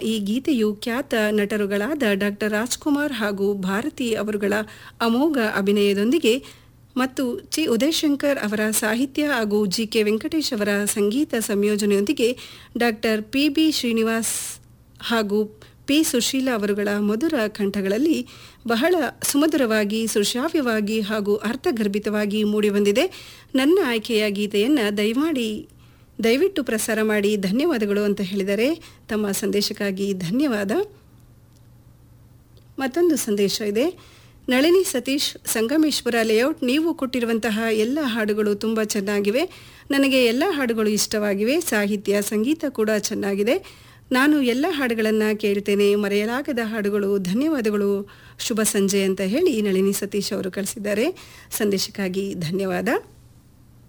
ಈ ಗೀತೆಯು ಖ್ಯಾತ ನಟರುಗಳಾದ ಡಾಕ್ಟರ್ ರಾಜ್ಕುಮಾರ್ ಹಾಗೂ ಭಾರತಿ ಅವರುಗಳ ಅಮೋಘ ಅಭಿನಯದೊಂದಿಗೆ ಮತ್ತು ಚಿ ಉದಯಶಂಕರ್ ಅವರ ಸಾಹಿತ್ಯ ಹಾಗೂ ಜಿ ಕೆ ವೆಂಕಟೇಶ್ ಅವರ ಸಂಗೀತ ಸಂಯೋಜನೆಯೊಂದಿಗೆ ಡಾಕ್ಟರ್ ಪಿ ಬಿ ಶ್ರೀನಿವಾಸ್ ಹಾಗೂ ಪಿ ಸುಶೀಲಾ ಅವರುಗಳ ಮಧುರ ಕಂಠಗಳಲ್ಲಿ ಬಹಳ ಸುಮಧುರವಾಗಿ ಸುಶ್ರಾವ್ಯವಾಗಿ ಹಾಗೂ ಅರ್ಥಗರ್ಭಿತವಾಗಿ ಮೂಡಿಬಂದಿದೆ ನನ್ನ ಆಯ್ಕೆಯ ಗೀತೆಯನ್ನು ದಯಮಾಡಿ ದಯವಿಟ್ಟು ಪ್ರಸಾರ ಮಾಡಿ ಧನ್ಯವಾದಗಳು ಅಂತ ಹೇಳಿದರೆ ತಮ್ಮ ಸಂದೇಶಕ್ಕಾಗಿ ಧನ್ಯವಾದ ಮತ್ತೊಂದು ಸಂದೇಶ ಇದೆ ನಳಿನಿ ಸತೀಶ್ ಸಂಗಮೇಶ್ವರ ಲೇಔಟ್ ನೀವು ಕೊಟ್ಟಿರುವಂತಹ ಎಲ್ಲ ಹಾಡುಗಳು ತುಂಬ ಚೆನ್ನಾಗಿವೆ ನನಗೆ ಎಲ್ಲ ಹಾಡುಗಳು ಇಷ್ಟವಾಗಿವೆ ಸಾಹಿತ್ಯ ಸಂಗೀತ ಕೂಡ ಚೆನ್ನಾಗಿದೆ ನಾನು ಎಲ್ಲ ಹಾಡುಗಳನ್ನು ಕೇಳ್ತೇನೆ ಮರೆಯಲಾಗದ ಹಾಡುಗಳು ಧನ್ಯವಾದಗಳು ಶುಭ ಸಂಜೆ ಅಂತ ಹೇಳಿ ನಳಿನಿ ಸತೀಶ್ ಅವರು ಕಳಿಸಿದ್ದಾರೆ ಸಂದೇಶಕ್ಕಾಗಿ ಧನ್ಯವಾದ